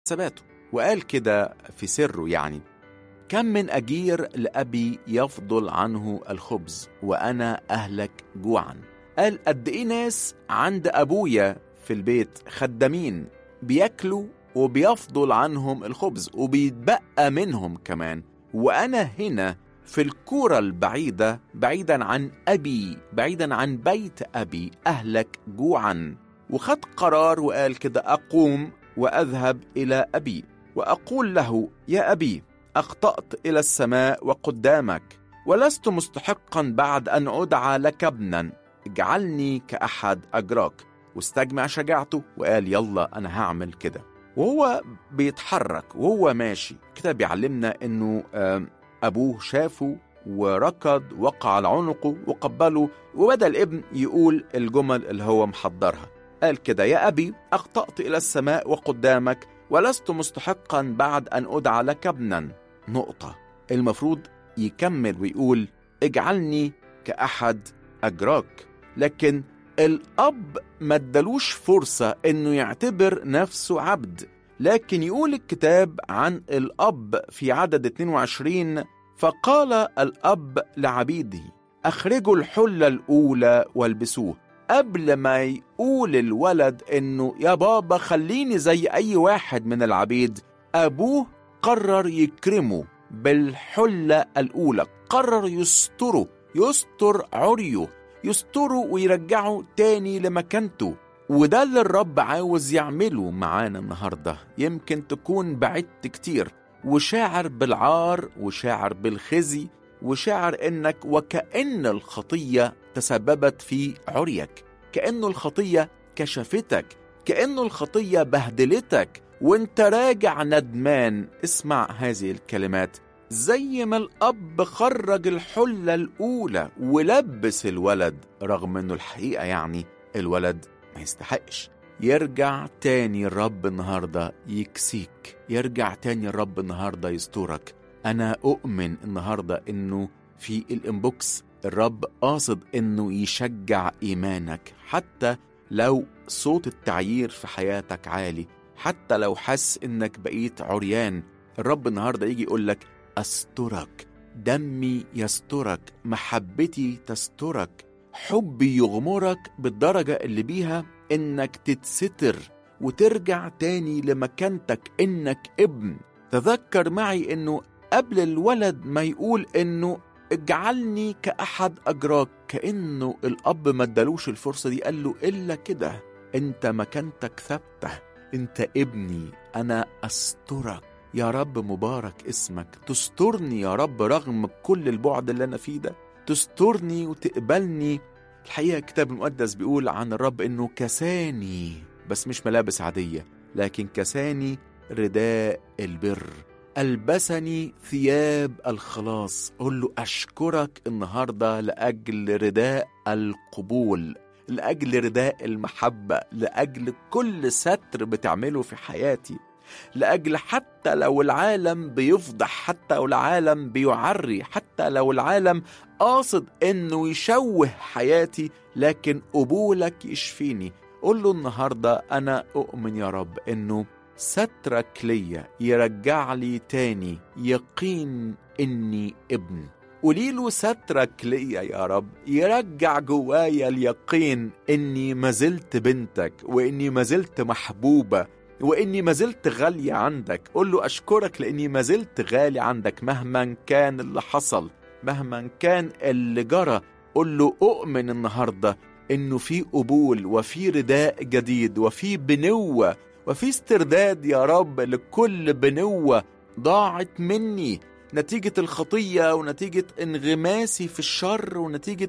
حساباته وقال كده في سره يعني كم من أجير لأبي يفضل عنه الخبز وأنا أهلك جوعا قال قد إيه ناس عند أبويا في البيت خدامين بياكلوا وبيفضل عنهم الخبز وبيتبقى منهم كمان وأنا هنا في الكورة البعيدة بعيدا عن أبي بعيدا عن بيت أبي أهلك جوعا وخد قرار وقال كده أقوم وأذهب إلى أبي وأقول له يا أبي أخطأت إلى السماء وقدامك ولست مستحقا بعد أن أدعى لك ابنا اجعلني كأحد أجراك واستجمع شجاعته وقال يلا أنا هعمل كده وهو بيتحرك وهو ماشي كده بيعلمنا أنه أبوه شافه وركض وقع على عنقه وقبله وبدأ الابن يقول الجمل اللي هو محضرها قال كده يا أبي أخطأت إلى السماء وقدامك ولست مستحقا بعد أن أدعى لك ابنا نقطة المفروض يكمل ويقول اجعلني كأحد أجراك لكن الأب ما ادالوش فرصة إنه يعتبر نفسه عبد لكن يقول الكتاب عن الأب في عدد 22 فقال الأب لعبيده أخرجوا الحلة الأولى والبسوه قبل ما يقول الولد إنه يا بابا خليني زي أي واحد من العبيد أبوه قرر يكرمه بالحلة الأولى قرر يستره يستر عريه يستره ويرجعه تاني لمكانته وده اللي الرب عاوز يعمله معانا النهاردة يمكن تكون بعدت كتير وشاعر بالعار وشاعر بالخزي وشاعر انك وكأن الخطية تسببت في عريك كأنه الخطية كشفتك كأنه الخطية بهدلتك وانت راجع ندمان اسمع هذه الكلمات زي ما الأب خرج الحلة الأولى ولبس الولد رغم انه الحقيقة يعني الولد ما يستحقش يرجع تاني الرب النهاردة يكسيك يرجع تاني الرب النهاردة يستورك أنا أؤمن النهاردة إنه في الإنبوكس الرب قاصد إنه يشجع إيمانك حتى لو صوت التعيير في حياتك عالي حتى لو حس إنك بقيت عريان الرب النهاردة يجي يقولك أسترك دمي يسترك محبتي تسترك حبي يغمرك بالدرجة اللي بيها إنك تتستر وترجع تاني لمكانتك إنك ابن تذكر معي إنه قبل الولد ما يقول إنه اجعلني كأحد أجراك كأنه الأب ما ادالوش الفرصة دي قال له إلا كده أنت مكانتك ثابتة أنت ابني أنا أسترك يا رب مبارك اسمك تسترني يا رب رغم كل البعد اللي أنا فيه ده تسترني وتقبلني الحقيقة الكتاب المقدس بيقول عن الرب إنه كساني بس مش ملابس عادية لكن كساني رداء البر ألبسني ثياب الخلاص قل له أشكرك النهاردة لأجل رداء القبول لأجل رداء المحبة لأجل كل ستر بتعمله في حياتي لأجل حتى لو العالم بيفضح حتى لو العالم بيعري حتى لو العالم قاصد إنه يشوه حياتي لكن قبولك يشفيني قول له النهاردة أنا أؤمن يا رب إنه سترك ليا يرجع لي تاني يقين إني ابن قولي له سترك ليا يا رب يرجع جوايا اليقين إني ما زلت بنتك وإني ما زلت محبوبة وإني ما زلت غالية عندك قول له أشكرك لإني ما زلت غالي عندك مهما كان اللي حصل مهما كان اللي جرى قول له أؤمن النهاردة إنه في قبول وفي رداء جديد وفي بنوة وفي استرداد يا رب لكل بنوة ضاعت مني نتيجة الخطية ونتيجة انغماسي في الشر ونتيجة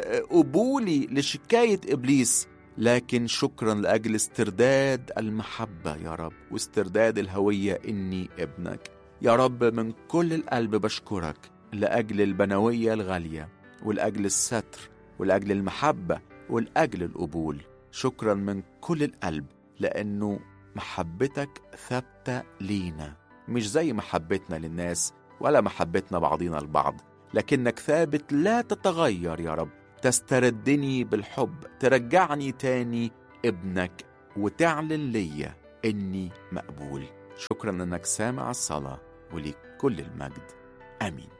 قبولي لشكاية إبليس لكن شكرا لأجل استرداد المحبة يا رب واسترداد الهوية إني ابنك يا رب من كل القلب بشكرك لأجل البنوية الغالية ولأجل الستر ولأجل المحبة ولأجل القبول شكرا من كل القلب لأنه محبتك ثابتة لينا مش زي محبتنا للناس ولا محبتنا بعضنا البعض لكنك ثابت لا تتغير يا رب تستردني بالحب ترجعني تاني ابنك وتعلن ليا اني مقبول شكرا انك سامع الصلاة وليك كل المجد امين